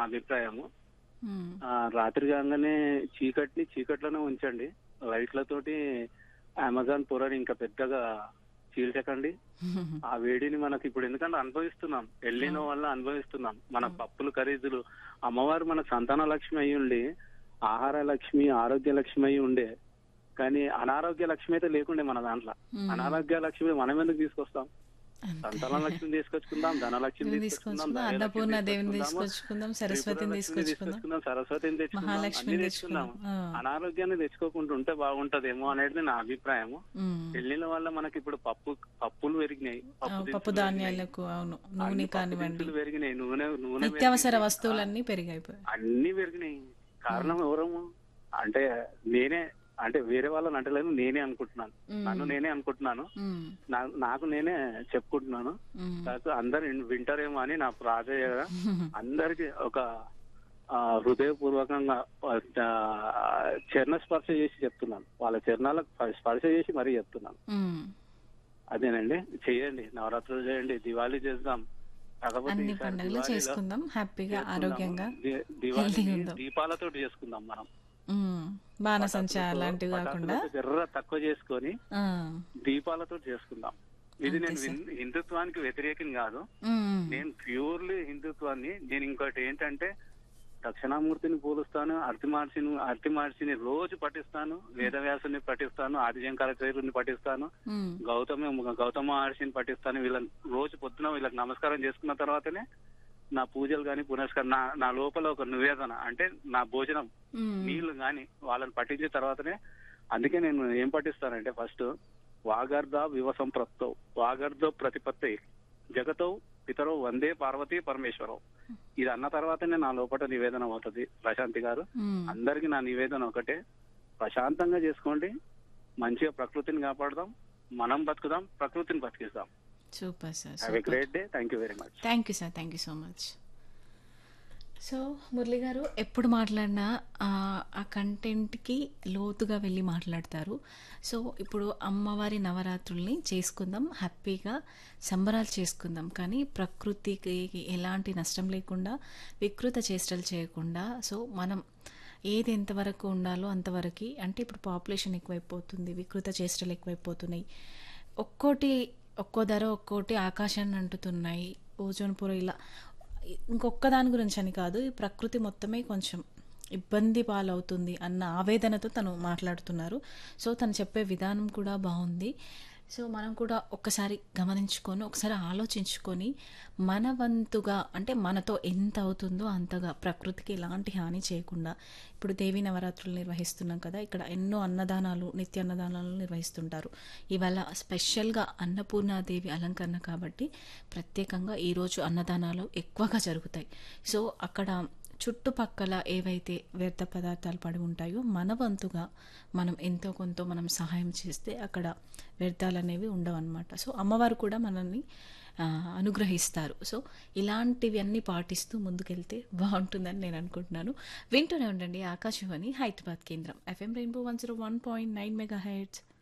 అభిప్రాయము ఉమ్. ఆ, రాత్రి కాగానే చీకటిని చీకట్లోనే ఉంచండి లైట్లతోటి అమెజాన్ పొరని ఇంకా పెద్దగా చీల్చకండి ఆ వేడిని మనకి ఇప్పుడు ఎందుకంటే అనుభవిస్తున్నాం వెళ్ళిన వల్ల అనుభవిస్తున్నాం మన పప్పులు ఖరీదులు అమ్మవారు మన సంతాన లక్ష్మి అయి ఉండి ఆహార లక్ష్మి ఆరోగ్య లక్ష్మి అయి ఉండే కానీ అనారోగ్య లక్ష్మి అయితే లేకుండే మన దాంట్లో మ్మ్. అనారోగ్య లక్ష్మి మనం ఎందుకు తీసుకొస్తాం అంతే. సంతాన లక్ష్మిని తీసుకొచ్చుకుందాం ధనలక్ష్మిని దేవుని తీసుకొచ్చుకుందాం తీసుకొచ్చుకుందాం ధైర్యలక్ష్మిని అన్నపూర్ణ దేవిని తీసుకొచ్చుకుందాము, తీసుకొచ్చుకుందాం సరస్వతిని త్రిపుర లక్ష్మిని తీసుకొచ్చుకుందాం తీసుకొచ్చుకుందాం సరస్వతిని తెచ్చుకుందాం మహాలక్ష్మిని అన్ని తెచ్చుకుందాం తెచ్చుకుందాం ఆ. అనారోగ్యాన్ని తెచ్చుకోకుండా ఉంటే బాగుంటదేమో అనేది నా అభిప్రాయము ఉమ్. పెళ్లిల వల్ల మనకి ఇప్పుడు పప్పు పప్పులు పెరిగినాయి ఆ, పప్పు పప్పు దినుసులు ధాన్యాలకు అవును పెరిగినాయి. నూనె అన్ని పప్పు కానివ్వండి దినుసులు పెరిగినాయి నూనె నూనె నిత్యావసర పెరిగింది. వస్తువులన్నీ పెరిగాయిపోయాయి అన్ని పెరిగినాయి కారణం ఎవరము అంటే నేనే అంటే వేరే వాళ్ళని అంటలేదు నేనే అనుకుంటున్నాను మ్మ్. నన్ను నేనే అనుకుంటున్నాను ఉమ్. నా- నాకు నేనే చెప్పుకుంటున్నాను ఉమ్. కాకపోతే అందరు విన్- వింటారేమో అని నా ప్రాధేయ అందరికి ఒక ఆ, హృదయపూర్వకంగా ఆ, చరణ స్పర్శ చేసి చెప్తున్నాను వాళ్ళ చరణాలకు స్పర్శ చేసి మరీ చెప్తున్నాను ఉమ్. అదేనండి చేయండి నవరాత్రులు చేయండి దివాళీ చేద్దాం కాకపోతే అన్ని ఈసారి పండుగలు దివాళీలో చేసుకుందాం హ్యాపీగా చేసుకుందాము. ఆరోగ్యంగా ది- దివాళీని healthy ఉందాం. దీపాలతో చేసుకుందాం మనం ఉమ్. బాణసంచ పటాకులతో- అలాంటివి కాకుండా పటాకులతో జర్ర తక్కువ చేసుకొని ఆ. దీపాలతో చేసుకుందాం ఇది అంతే నేను సార్. హిం- హిందుత్వానికి వ్యతిరేకం కాదు ఉమ్. నేను ప్యూర్లీ హిందుత్వాన్ని నేను ఇంకోటి ఏంటంటే దక్షిణామూర్తిని పూలుస్తాను అర్తి మహర్షిని అర్తి మహర్షిని రోజు పఠిస్తాను వేదవ్యాసుని పఠిస్తాను ఆదిశంకరాచార్యుని పఠిస్తాను ఉమ్. గౌతమ గౌతమ మహర్షిని పఠిస్తాను వీళ్ళని రోజు పొద్దున వీళ్ళకి నమస్కారం చేసుకున్న తర్వాతనే నా పూజలు కానీ పునస్కారం నా నా లోపల ఒక నివేదన అంటే నా భోజనం ఉమ్. నీళ్లు కానీ వాళ్ళని పట్టించిన తర్వాతనే అందుకే నేను ఏం పట్టిస్తానంటే ఫస్ట్ వాగర్ధ వివ సంప్రప్తౌ వాగర్ధ ప్రతిపత్తి జగతో పితరో వందే పార్వతీ పరమేశ్వరం ఇది అన్న తర్వాతనే నా లోపల నివేదన అవుతుంది ప్రశాంతి గారు ఉమ్. అందరికి నా నివేదన ఒకటే ప్రశాంతంగా చేసుకోండి మంచిగా ప్రకృతిని కాపాడదాం మనం బతుకుదాం ప్రకృతిని బతికిస్తాం super sir have a great day thank you very much thank you sir thank you so much so Murali garu ఎప్పుడు మాట్లాడినా ఆ, ఆ కంటెంట్కి లోతుగా వెళ్ళి మాట్లాడతారు సో ఇప్పుడు అమ్మవారి నవరాత్రుల్ని చేసుకుందాం హ్యాపీగా సంబరాలు చేసుకుందాం కానీ ప్రకృతికి ఎలాంటి నష్టం లేకుండా వికృత చేష్టలు చేయకుండా సో మనం ఏది ఎంతవరకు ఉండాలో అంతవరకు అంటే ఇప్పుడు పాపులేషన్ ఎక్కువైపోతుంది వికృత చేష్టలు ఎక్కువైపోతున్నాయి ఒక్కోటి ఒక్కో ధర ఒక్కోటి ఆకాశాన్ని అంటుతున్నాయి ఓజోన్ పొర ఇలా ఇంకొక్క దాని గురించి అని కాదు ఈ ప్రకృతి మొత్తమే కొంచెం ఇబ్బంది పాలవుతుంది అన్న ఆవేదనతో తను మాట్లాడుతున్నారు సో తను చెప్పే విధానం కూడా బాగుంది సో మనం కూడా ఒక్కసారి గమనించుకొని ఒకసారి ఆలోచించుకొని మన వంతుగా అంటే మనతో ఎంత అవుతుందో అంతగా ప్రకృతికి ఎలాంటి హాని చేయకుండా ఇప్పుడు దేవీ నవరాత్రులు నిర్వహిస్తున్నాం కదా ఇక్కడ ఎన్నో అన్నదానాలు నిత్య అన్నదానాలు నిర్వహిస్తుంటారు ఇవాళ స్పెషల్గా అన్నపూర్ణాదేవి అలంకరణ కాబట్టి ప్రత్యేకంగా ఈరోజు అన్నదానాలు ఎక్కువగా జరుగుతాయి సో అక్కడ చుట్టుపక్కల ఏవైతే వ్యర్థ పదార్థాలు పడి ఉంటాయో మన వంతుగా మనం ఎంతో కొంత మనం సహాయం చేస్తే అక్కడ వ్యర్థాలు అనేవి ఉండవు అనమాట సో అమ్మవారు కూడా మనల్ని ఆ, అనుగ్రహిస్తారు సో ఇలాంటివి అన్నీ పాటిస్తూ ముందుకెళ్తే బాగుంటుందని నేను అనుకుంటున్నాను వింటూనే ఉండండి ఆకాశవాణి హైదరాబాద్ కేంద్రం FM rainbow one zero one point nine mega heads